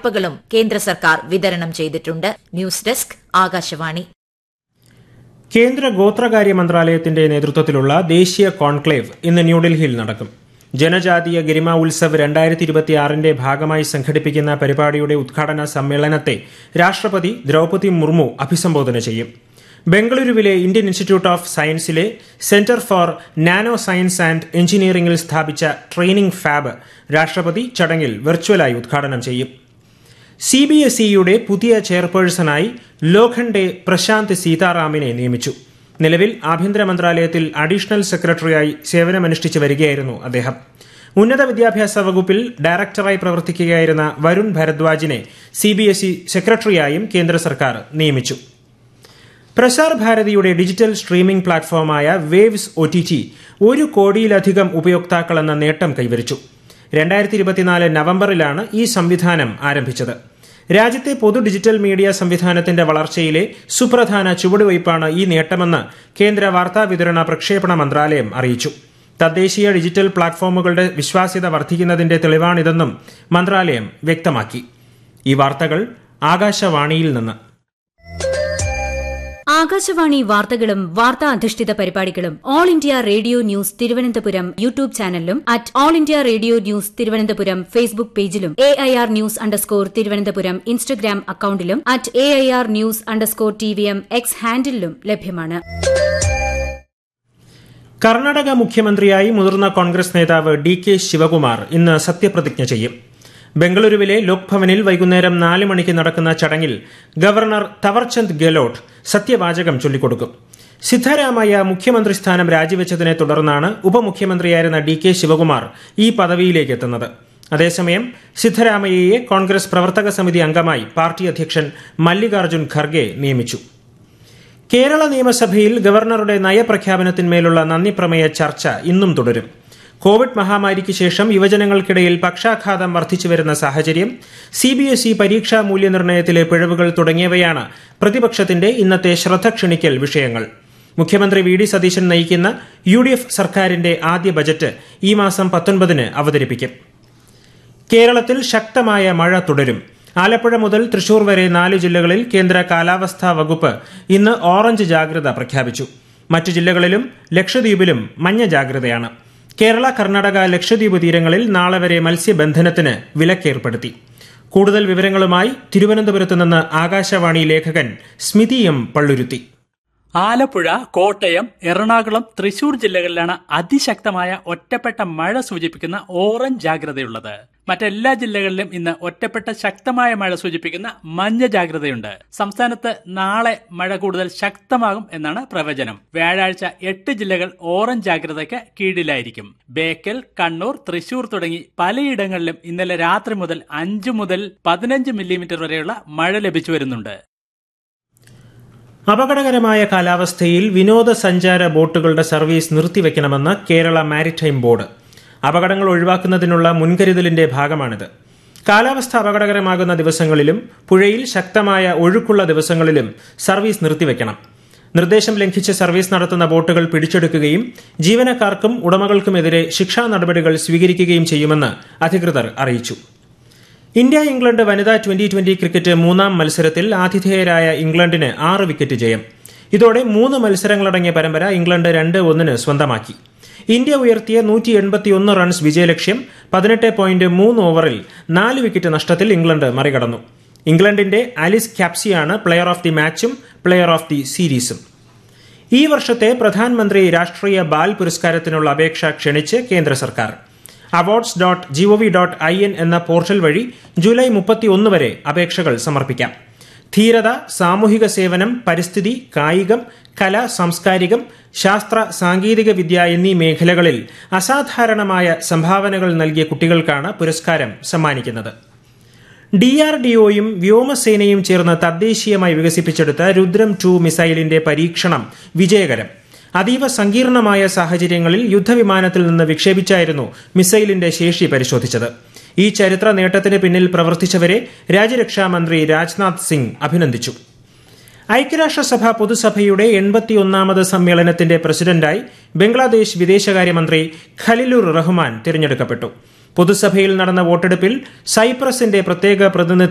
വായ്പകളും കേന്ദ്ര സർക്കാർ വിതരണം ചെയ്തിട്ടുണ്ട് ന്യൂസ് ഡെസ്ക് ആകാശവാണി കേന്ദ്ര ഗോത്രകാര്യ മന്ത്രാലയത്തിന്റെ നേതൃത്വത്തിലുള്ള ദേശീയ കോൺക്ലേവ് ഇന്ന് ന്യൂഡൽഹിയിൽ നടക്കും ജനജാതീയ ഗരിമ ഉത്സവ് രണ്ടായിരത്തി ഇരുപത്തിയാറിന്റെ ഭാഗമായി സംഘടിപ്പിക്കുന്ന പരിപാടിയുടെ ഉദ്ഘാടന സമ്മേളനത്തെ രാഷ്ട്രപതി ദ്രൌപതി മുർമു അഭിസംബോധന ചെയ്യും ബംഗളൂരുവിലെ ഇന്ത്യൻ ഇൻസ്റ്റിറ്റ്യൂട്ട് ഓഫ് സയൻസിലെ centre for nano science and എഞ്ചിനീയറിംഗിൽ സ്ഥാപിച്ച ട്രെയിനിംഗ് ഫാബ് രാഷ്ട്രപതി ചടങ്ങിൽ വെർച്വലായി ഉദ്ഘാടനം ചെയ്യും സി ബി എസ് ഇയുടെ പുതിയ ചെയർപേഴ്സണായി ലോഖണ്ഡെ പ്രശാന്ത് സീതാറാമിനെ നിയമിച്ചു നിലവിൽ ആഭ്യന്തര മന്ത്രാലയത്തിൽ അഡീഷണൽ സെക്രട്ടറിയായി സേവനമനുഷ്ഠിച്ചു വരികയായിരുന്നു അദ്ദേഹം ഉന്നത വിദ്യാഭ്യാസ വകുപ്പിൽ ഡയറക്ടറായി പ്രവർത്തിക്കുകയായിരുന്ന വരുൺ ഭരദ്വാജിനെ സി ബി എസ് ഇ സെക്രട്ടറിയായും കേന്ദ്ര സർക്കാർ നിയമിച്ചു പ്രസാർ ഭാരതിയുടെ ഡിജിറ്റൽ സ്ട്രീമിംഗ് പ്ലാറ്റ്ഫോമായ വേവ്സ് ഒ ടി ടി ഒരു കോടിയിലധികം ഉപയോക്താക്കളെന്ന നേട്ടം കൈവരിച്ചു രണ്ടായിരത്തി ഇരുപത്തിനാല് നവംബറിലാണ് ഈ സംവിധാനം ആരംഭിച്ചത് രാജ്യത്തെ പൊതു ഡിജിറ്റൽ മീഡിയ സംവിധാനത്തിന്റെ വളർച്ചയിലെ സുപ്രധാന ചുവടുവയ്പ്പാണ് ഈ നേട്ടമെന്ന് കേന്ദ്ര വാർത്താ വിതരണ പ്രക്ഷേപണ മന്ത്രാലയം അറിയിച്ചു തദ്ദേശീയ ഡിജിറ്റൽ പ്ലാറ്റ്ഫോമുകളുടെ വിശ്വാസ്യത വർദ്ധിക്കുന്നതിന്റെ തെളിവാണിതെന്നും മന്ത്രാലയം വ്യക്തമാക്കി ഈ വാർത്തകൾ ആകാശവാണിയിൽ നിന്ന് ആകാശവാണി വാർത്തകളും വാർത്താ അധിഷ്ഠിത പരിപാടികളും all India radio news Thiruvananthapuram YouTube ചാനലിലും at all India radio news Thiruvananthapuram Facebook പേജിലും A I R news underscore Thiruvananthapuram Instagram അക്കൌണ്ടിലും at A I R news underscore T V M X ഹാൻഡിലും ലഭ്യമാണ് കർണാടക മുഖ്യമന്ത്രിയായി മുതിർന്ന കോൺഗ്രസ് നേതാവ് ഡി കെ ശിവകുമാർ ഇന്ന് സത്യപ്രതിജ്ഞ ചെയ്യും ബംഗളൂരുവിലെ ലോക്ഭവനിൽ വൈകുന്നേരം നാല് മണിക്ക് നടക്കുന്ന ചടങ്ങിൽ ഗവർണർ തവർചന്ദ് ഗെലോട്ട് സത്യവാചകം ചൊല്ലിക്കൊടുക്കും സിദ്ധരാമയ്യ മുഖ്യമന്ത്രി സ്ഥാനം രാജിവെച്ചതിനെ തുടർന്നാണ് ഉപമുഖ്യമന്ത്രിയായിരുന്ന ഡി കെ ശിവകുമാർ ഈ പദവിയിലേക്ക് എത്തുന്നത് അതേസമയം സിദ്ധരാമയ്യയെ കോൺഗ്രസ് പ്രവർത്തക സമിതി അംഗമായി പാർട്ടി അധ്യക്ഷൻ മല്ലികാർജ്ജുൻ ഖർഗെ നിയമിച്ചു കേരള നിയമസഭയിൽ ഗവർണറുടെ നയപ്രഖ്യാപനത്തിന്മേലുള്ള നന്ദിപ്രമേയ ചർച്ച ഇന്നും തുടരും കോവിഡ് മഹാമാരിക്ക് ശേഷം യുവജനങ്ങൾക്കിടയിൽ പക്ഷാഘാതം വർദ്ധിച്ചുവരുന്ന സാഹചര്യം സി ബി എസ് ഇ പരീക്ഷാ മൂല്യനിർണ്ണയത്തിലെ പിഴവുകൾ തുടങ്ങിയവയാണ് പ്രതിപക്ഷത്തിന്റെ ഇന്നത്തെ ശ്രദ്ധ ക്ഷണിക്കൽ വിഷയങ്ങൾ മുഖ്യമന്ത്രി വി ഡി സതീശൻ നയിക്കുന്ന യു ഡി എഫ് സർക്കാരിന്റെ ആദ്യ ബജറ്റ് ഈ മാസം പത്തൊൻപതിന് അവതരിപ്പിക്കും കേരളത്തിൽ ശക്തമായ മഴ തുടരും ആലപ്പുഴ മുതൽ തൃശൂർ വരെ നാല് ജില്ലകളിൽ കേന്ദ്ര കാലാവസ്ഥാ വകുപ്പ് ഇന്ന് ഓറഞ്ച് ജാഗ്രത പ്രഖ്യാപിച്ചു മറ്റു ജില്ലകളിലും ലക്ഷദ്വീപിലും മഞ്ഞ ജാഗ്രതയാണ് കേരള കർണാടക ലക്ഷദ്വീപ് തീരങ്ങളിൽ നാളെ വരെ മത്സ്യബന്ധനത്തിന് വിലക്കേർപ്പെടുത്തി കൂടുതൽ വിവരങ്ങളുമായി തിരുവനന്തപുരത്ത് നിന്ന് ആകാശവാണി ലേഖകൻ സ്മിതി എം പള്ളുരുത്തി ആലപ്പുഴ കോട്ടയം എറണാകുളം തൃശൂർ ജില്ലകളിലാണ് അതിശക്തമായ ഒറ്റപ്പെട്ട മഴ സൂചിപ്പിക്കുന്ന ഓറഞ്ച് ജാഗ്രതയുള്ളത് മറ്റെല്ലാ ജില്ലകളിലും ഇന്ന് ഒറ്റപ്പെട്ട ശക്തമായ മഴ സൂചിപ്പിക്കുന്ന മഞ്ഞ ജാഗ്രതയുണ്ട് സംസ്ഥാനത്ത് നാളെ മഴ കൂടുതൽ ശക്തമാകും എന്നാണ് പ്രവചനം വ്യാഴാഴ്ച എട്ട് ജില്ലകൾ ഓറഞ്ച് ജാഗ്രതയ്ക്ക് കീഴിലായിരിക്കും ബേക്കൽ കണ്ണൂർ തൃശൂർ തുടങ്ങി പലയിടങ്ങളിലും ഇന്നലെ രാത്രി മുതൽ അഞ്ചു മുതൽ പതിനഞ്ച് മില്ലിമീറ്റർ വരെയുള്ള മഴ ലഭിച്ചു വരുന്നുണ്ട് അപകടകരമായ കാലാവസ്ഥയിൽ വിനോദസഞ്ചാര ബോട്ടുകളുടെ സർവീസ് നിർത്തിവെക്കണമെന്ന് കേരള മാരിടൈം ബോർഡ് അപകടങ്ങൾ ഒഴിവാക്കുന്നതിനുള്ള മുൻകരുതലിന്റെ ഭാഗമാണിത് കാലാവസ്ഥ അപകടകരമാകുന്ന ദിവസങ്ങളിലും പുഴയിൽ ശക്തമായ ഒഴുക്കുള്ള ദിവസങ്ങളിലും സർവീസ് നിർത്തിവെക്കണം നിർദ്ദേശം ലംഘിച്ച് സർവീസ് നടത്തുന്ന ബോട്ടുകൾ പിടിച്ചെടുക്കുകയും ജീവനക്കാർക്കും ഉടമകൾക്കുമെതിരെ ശിക്ഷാ നടപടികൾ സ്വീകരിക്കുകയും ചെയ്യുമെന്ന് അധികൃതർ അറിയിച്ചു ഇന്ത്യ ഇംഗ്ലണ്ട് വനിതാ ട്വന്റി ട്വന്റി ക്രിക്കറ്റ് മൂന്നാം മത്സരത്തിൽ ആതിഥേയരായ ഇംഗ്ലണ്ടിന് ആറ് വിക്കറ്റ് ജയം ഇതോടെ മൂന്ന് മത്സരങ്ങളടങ്ങിയ പരമ്പര ഇംഗ്ലണ്ട് രണ്ട് ഒന്നിന് സ്വന്തമാക്കി ഇന്ത്യ ഉയർത്തിയ നൂറ്റി എൺപത്തിയൊന്ന് റൺസ് വിജയലക്ഷ്യം പതിനെട്ട് പോയിന്റ് മൂന്ന് ഓവറിൽ നാല് വിക്കറ്റ് നഷ്ടത്തിൽ ഇംഗ്ലണ്ട് മറികടന്നു ഇംഗ്ലണ്ടിന്റെ ആലിസ് ക്യാപ്സിയാണ് പ്ലെയർ ഓഫ് ദി മാച്ചും പ്ലെയർ ഓഫ് ദി സീരീസും ഈ വർഷത്തെ പ്രധാനമന്ത്രി രാഷ്ട്രീയ ബാൽ പുരസ്കാരത്തിനുള്ള അപേക്ഷ ക്ഷണിച്ച് കേന്ദ്ര സർക്കാർ awards dot GOV dot I N എന്ന പോർട്ടൽ വഴി ജൂലൈ മുപ്പത്തിയൊന്ന് വരെ അപേക്ഷകൾ സമർപ്പിക്കാം ധീരത സാമൂഹിക സേവനം പരിസ്ഥിതി കായികം കല സാംസ്കാരികം ശാസ്ത്ര സാങ്കേതിക വിദ്യ എന്നീ മേഖലകളിൽ അസാധാരണമായ സംഭാവനകൾ നൽകിയ കുട്ടികൾക്കാണ് പുരസ്കാരം സമ്മാനിക്കുന്നത് ഡി ആർ ഡി ഒയും വ്യോമസേനയും ചേർന്ന് തദ്ദേശീയമായി വികസിപ്പിച്ചെടുത്ത രുദ്രം ടു മിസൈലിന്റെ പരീക്ഷണം വിജയകരം അതീവ സങ്കീർണമായ സാഹചര്യങ്ങളിൽ യുദ്ധവിമാനത്തിൽ നിന്ന് വിക്ഷേപിച്ചായിരുന്നു മിസൈലിന്റെ ശേഷി പരിശോധിച്ചത് ഈ ചരിത്ര നേട്ടത്തിന് പിന്നിൽ പ്രവർത്തിച്ചവരെ രാജ്യരക്ഷാമന്ത്രി രാജ്നാഥ് സിംഗ് അഭിനന്ദിച്ചു ഐക്യരാഷ്ട്രസഭ പൊതുസഭയുടെ എൺപത്തിയൊന്നാമത് സമ്മേളനത്തിന്റെ പ്രസിഡന്റായി ബംഗ്ലാദേശ് വിദേശകാര്യമന്ത്രി ഖലിലുർ റഹ്മാൻ തിരഞ്ഞെടുക്കപ്പെട്ടു പൊതുസഭയിൽ നടന്ന വോട്ടെടുപ്പിൽ സൈപ്രസിന്റെ പ്രത്യേക പ്രതിനിധി